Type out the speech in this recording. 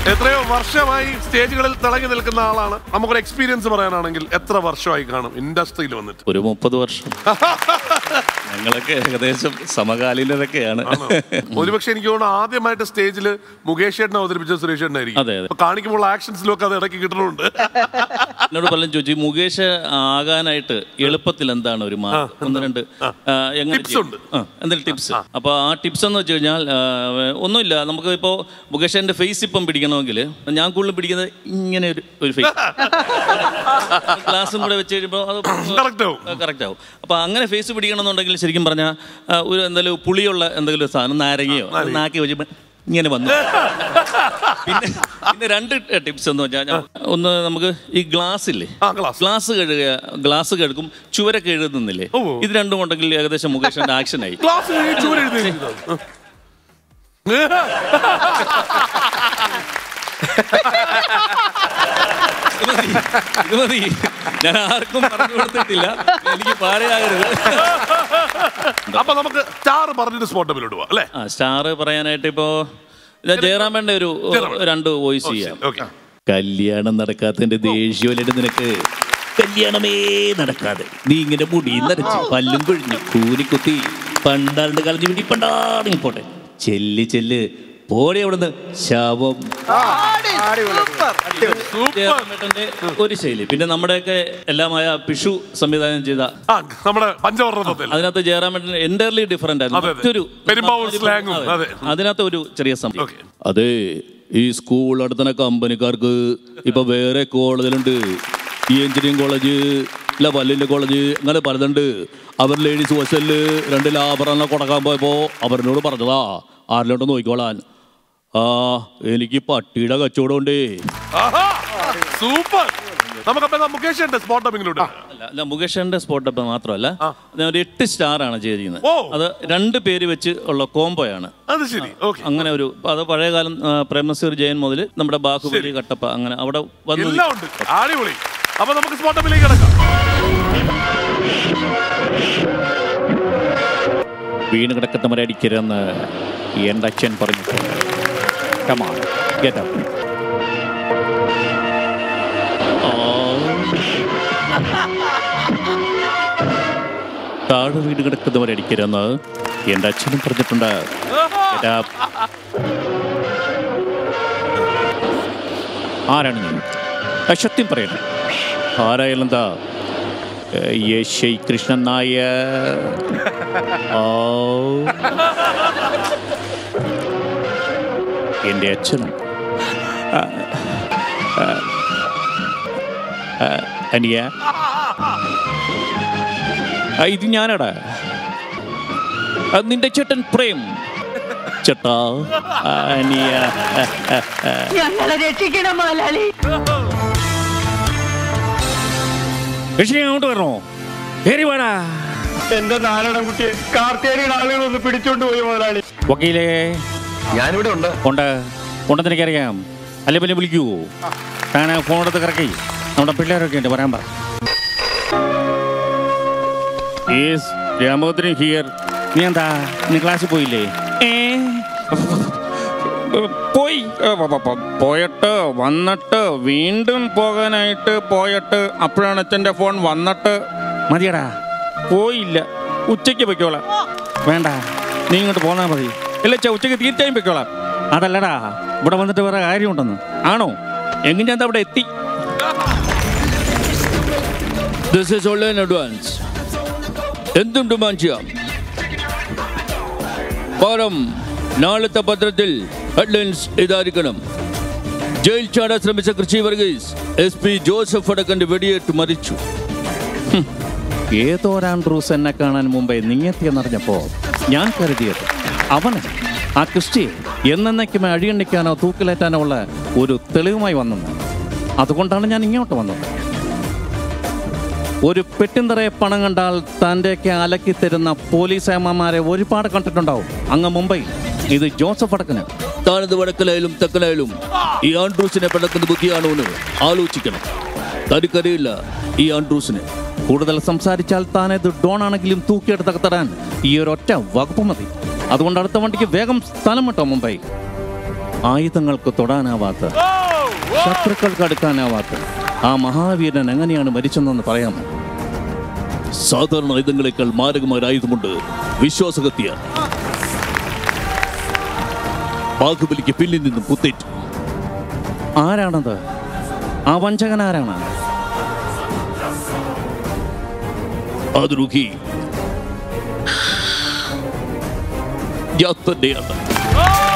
എത്രയോ വർഷമായി സ്റ്റേജുകളിൽ തിളങ്ങി നിൽക്കുന്ന ആളാണ് നമുക്കൊരു എക്സ്പീരിയൻസ് പറയാനാണെങ്കിൽ എത്ര വർഷമായി കാണും ഇൻഡസ്ട്രിയിൽ വന്നിട്ട് ഒരു മുപ്പത് വർഷം ഞങ്ങളൊക്കെ ഏകദേശം സമകാലീനതൊക്കെയാണ് ഒരുപക്ഷെ എനിക്ക് തോന്നുന്നു ആദ്യമായിട്ട് സ്റ്റേജിൽ മുകേഷ് ചേട്ടനെ അവതരിപ്പിച്ച സുരേഷ് ചേട്ടനായിരിക്കും അതെ, അതെ. അപ്പൊ കാണിക്കുമ്പോൾ ആക്ഷൻസിലും ഒക്കെ അത് ഇടയ്ക്ക് കിട്ടുന്നുണ്ട് എന്നോട് പലരും ചോദിച്ചു "ഈ മുകേഷ് ആകാനായിട്ട് എളുപ്പത്തിൽ എന്താണ് ഒരു മാർഗം ഒന്ന് രണ്ട് ആ, എങ്ങനെ Tips ചെയ്യും? ഉണ്ട്. ആ, എന്തെങ്കിലും ടിപ്സ് അപ്പൊ ആ ടിപ്സ് എന്ന് വെച്ച് കഴിഞ്ഞാൽ ആ, ഒന്നുമില്ല നമുക്ക് ഇപ്പോ മുകേഷിന്റെ ഫേസ് ഇപ്പം പിടിക്കണമെങ്കിൽ ഞാൻ കൂടുതൽ പിടിക്കുന്നത് ഇങ്ങനെ ഒരു ഒരു ഫേസ് ഗ്ലാസും കൂടെ വെച്ച് കഴിയുമ്പോൾ അത് Correct ആവും. കറക്റ്റ് ആവും അപ്പൊ അങ്ങനെ ഫേസ് പിടിക്കണമെന്നുണ്ടെങ്കിൽ ശരിക്കും പറഞ്ഞാൽ ഒരു എന്തെങ്കിലും പുളിയുള്ള എന്തെങ്കിലും സാധനം നാരങ്ങയോ നാക്കി വെച്ച് ഇങ്ങനെ വന്നു പിന്നെ പിന്നെ രണ്ട് ടിപ്സ് എന്ന് വെച്ചാൽ ഞാൻ- ഒന്ന് നമുക്ക് ഈ ഗ്ലാസ് ഇല്ലേ ആ, glass. ഗ്ലാസ് കഴുകുക ഗ്ലാസ് കഴുകും ചുവരൊക്കെ എഴുതുന്നില്ലേ ഓ. ഇത് രണ്ടും ഉണ്ടെങ്കിൽ ഏകദേശം മുകേഷിന്റെ ആക്ഷനായി ക്ലാസ് കഴിഞ്ഞ് ചൂര് എഴുതി ഇത് മതി. ഇത് മതി ഞാൻ ആർക്കും പറഞ്ഞു കൊടുത്തിട്ടില്ല എനിക്ക് പാരയാകരുത് അപ്പൊ നമുക്ക് സ്റ്റാർ പറഞ്ഞിട്ട് സ്പോട്ടബിലോട്ട് പോവാം അല്ലേ ആ സ്റ്റാർ പറയാനായിട്ട് ഇപ്പോ ഇതാ ജയറാമന്റെ ഒരു രണ്ട് വോയിസ് ചെയ്യാം ഓക്കെ കല്യാണം നടക്കാത്തതിന്റെ ദേഷ്യമല്ലേ നിനക്ക് കല്യാണമേ നടക്കാതെ നീ ഇങ്ങനെ മുടി നരച്ച് പല്ലും കൊഴിഞ്ഞു കൂനിക്കുത്തി പണ്ടാണ്ട് കളഞ്ഞു വേണ്ടി പണ്ടാണെങ്കിൽ പോട്ടെ ചെല്ല് ചെല്ല് പോടെ അവിടുന്ന് ശവം ജയറാമേട്ടന്റെ ഒരു ശൈലി പിന്നെ നമ്മുടെയൊക്കെ എല്ലാമായ പിഷു സംവിധാനം ചെയ്ത ആ നമ്മുടെ പഞ്ചവർണ്ണത്തിൽ അതിനകത്ത് ജയറാമേട്ടൻ എൻ്റർലി ഡിഫറെന്റ് ആയിരുന്നു അതെ, അതെ. മറ്റൊരു പെരുമ്പാവൂർ slang ഉം, അതെ. അതെ. അതിനകത്ത് ഒരു ചെറിയ സംഭവം Okay. അതെ ഈ സ്കൂൾ നടത്തുന്ന കമ്പനിക്കാർക്ക് ഇപ്പൊ വേറെ കോളേജിലുണ്ട് ഈ എഞ്ചിനീയറിംഗ് കോളേജ് ഇല്ല പല്ലിന്റെ കോളേജ് അങ്ങനെ പലതുണ്ട് അവർ ലേഡീസ് ഹോസ്റ്റലില് രണ്ട് ലാബറെല്ലാം കൊടുക്കാൻ പോയപ്പോ അവരിനോട് പറഞ്ഞതാ ആരിലോട്ട് നോക്കിക്കോളാൻ ആ എനിക്ക് പട്ടിയുടെ കച്ചവടം ഉണ്ടേ സൂപ്പർ നമുക്കപ്പോ എന്നാ മുകേഷ് ഉണ്ട് സ്പോട്ട് ഡബിങ്ങിലോട്ട് അല്ല അല്ല മുകേഷന്റെ സ്പോട്ട് അപ്പ് മാത്രമല്ല ഞാൻ ഒരു എട്ട് സ്റ്റാർ ആണ് ചെയ്തിരിക്കുന്നത് ഓ. അത് രണ്ട് പേര് വെച്ച് ഉള്ള കോംബോയാണ് അത് ശരി ഓക്കെ അങ്ങനെ ഒരു അത് പഴയകാലം ആ, പ്രേമസൂർ ജയൻ മുതൽ നമ്മുടെ ബാഹുബലി കട്ടപ്പ അങ്ങനെ അവിടെ വന്നു എല്ലാം ഉണ്ട് അടിപൊളി അപ്പൊ നമുക്ക് സ്പോട്ട് ഡബിലേക്ക് കിടക്കാം വീണ് കിടക്കുന്നവരെ അടിക്കരുതെന്ന് എൻ്റെ അച്ഛൻ പറഞ്ഞു കമാൺ ഗെറ്റ് അപ്പ് താഴെ വീട് കിടക്കുന്നവരെ അടിക്കരുതെന്ന് എൻ്റെ അച്ഛനും പറഞ്ഞിട്ടുണ്ട് Get up. ആരാണ് നീ ആ, സത്യം പറയണം ആരായാലും എന്താ യേശൈ കൃഷ്ണൻ നായർ ഓ എൻ്റെ അച്ഛനും ആ, ആ, ആ, അനിയ ആ, ഇത് ഞാനടാ ആ, നിന്റെ ചേട്ടൻ പ്രേം ചേട്ടാ ആ, അനിയ ആ, ആ, ആ. ഞങ്ങളെ രക്ഷിക്കണം മുതലാളി ഋഷി അങ്ങോട്ട് വരണോ കയറി വേടാ എന്റെ നാരായണ കുട്ടിയെ കാർത്തേരിയുടെ ആളുകൾ ഒന്ന് പിടിച്ചോണ്ട് പോയി മുതലാളി വക്കീലേ ഞാനിവിടെ ഉണ്ട് ഉണ്ട് ഉണ്ടെന്ന് എനിക്കറിയാം അല്ലെ പിന്നെ വിളിക്കൂ ഞാൻ ഫോൺ എടുത്ത് കിറക്കി നമ്മുടെ പിള്ളേരൊക്കെ ഉണ്ട് പറയാൻ പറ യെസ് രാമോദ്രൻ ഹിയർ നീ എന്താ നീ ക്ലാസ്സിൽ പോയില്ലേ ഏ പോയി ഏ, പ- പ- പ- പോയിട്ട് വന്നിട്ട് വീണ്ടും പോകാനായിട്ട് പോയിട്ട് അപ്പോഴാണ് അച്ഛൻ്റെ ഫോൺ വന്നിട്ട് മതിയടാ പോയില്ല ഉച്ചയ്ക്ക് പൊയ്ക്കോളാം വേണ്ട നീ ഇങ്ങോട്ട് പോന്നാൽ മതി ഇല്ല ചെ ഉച്ചയ്ക്ക് തീർച്ചയായും പൊയ്ക്കോളാം അതല്ലടാ ഇവിടെ വന്നിട്ട് വേറെ കാര്യമുണ്ടെന്ന് ആണോ എങ്കിൽ ഞാൻ ദാ അവിടെ എത്തി this is only in advance എന്തും ഡിമാൻഡ് ചെയ്യാം പകരം നാളത്തെ പത്രത്തിൽ ഹെഡ്ലൈൻസ് ഇതായിരിക്കണം ജയിൽ ചാടാൻ ശ്രമിച്ച കൃഷി വർഗീസ് എസ് പി ജോസഫ് അടക്കന്റെ വെടിയേറ്റ് മരിച്ചു ഹും. ഏതോരാൻഡ്രൂസ് എന്നെ കാണാൻ മുമ്പേ നീങ്ങെത്തിയെന്നറിഞ്ഞപ്പോ ഞാൻ കരുതിയത് അവന് ആ ക്രിസ്റ്റി എന്നേക്കുമേ അഴിയണ്ണിക്കാനോ തൂക്കിലേറ്റാനോ ഉള്ള ഒരു തെളിവുമായി വന്നെന്ന് അതുകൊണ്ടാണ് ഞാൻ ഇങ്ങോട്ട് വന്നത് ഒരു പെട്ടിന്തറയെ പണം കണ്ടാൽ തൻ്റെയൊക്കെ അലക്കി തരുന്ന പോലീസ് ഏമാമാരെ ഒരുപാട് കണ്ടിട്ടുണ്ടാവും അങ്ങ് മുംബൈ ഇത് ജോസഫ് അടക്കന് താനത് വടക്കലായാലും തെക്കലായാലും ഈ ആൻഡ്രൂസിനെ പിടക്കുന്ന ബുദ്ധിയാണോ എന്ന് ആലോചിക്കണം തനിക്കറിയില്ല ഈ ആൻഡ്രൂസിനെ കൂടുതൽ സംസാരിച്ചാൽ താനത് ഡോൺ ആണെങ്കിലും തൂക്കിയെടുത്ത് തകർത്തടാൻ ഈ ഒരു ഒറ്റ വകുപ്പ് മതി അതുകൊണ്ട് അടുത്ത വണ്ടിക്ക് വേഗം സ്ഥലം വിട്ടോ മുംബൈ ആയുധങ്ങൾക്ക് തൊടാനാവാത്ത ശത്രുക്കൾക്ക് അടുക്കാനാവാത്ത ആ മഹാവീരൻ എങ്ങനെയാണ് മരിച്ചതെന്ന് പറയാമോ സാധാരണ ആയുധങ്ങളെക്കാൾ മാരകമായ ഒരു ആയുധമുണ്ട് വിശ്വാസകത്യ ബാഹുബലിക്ക് പിന്നിൽ നിന്നും കുത്തേറ്റു ആരാണത് ആ വഞ്ചകൻ ആരാണ് അത് റുഖി ഞാൻ തന്നെയാണ്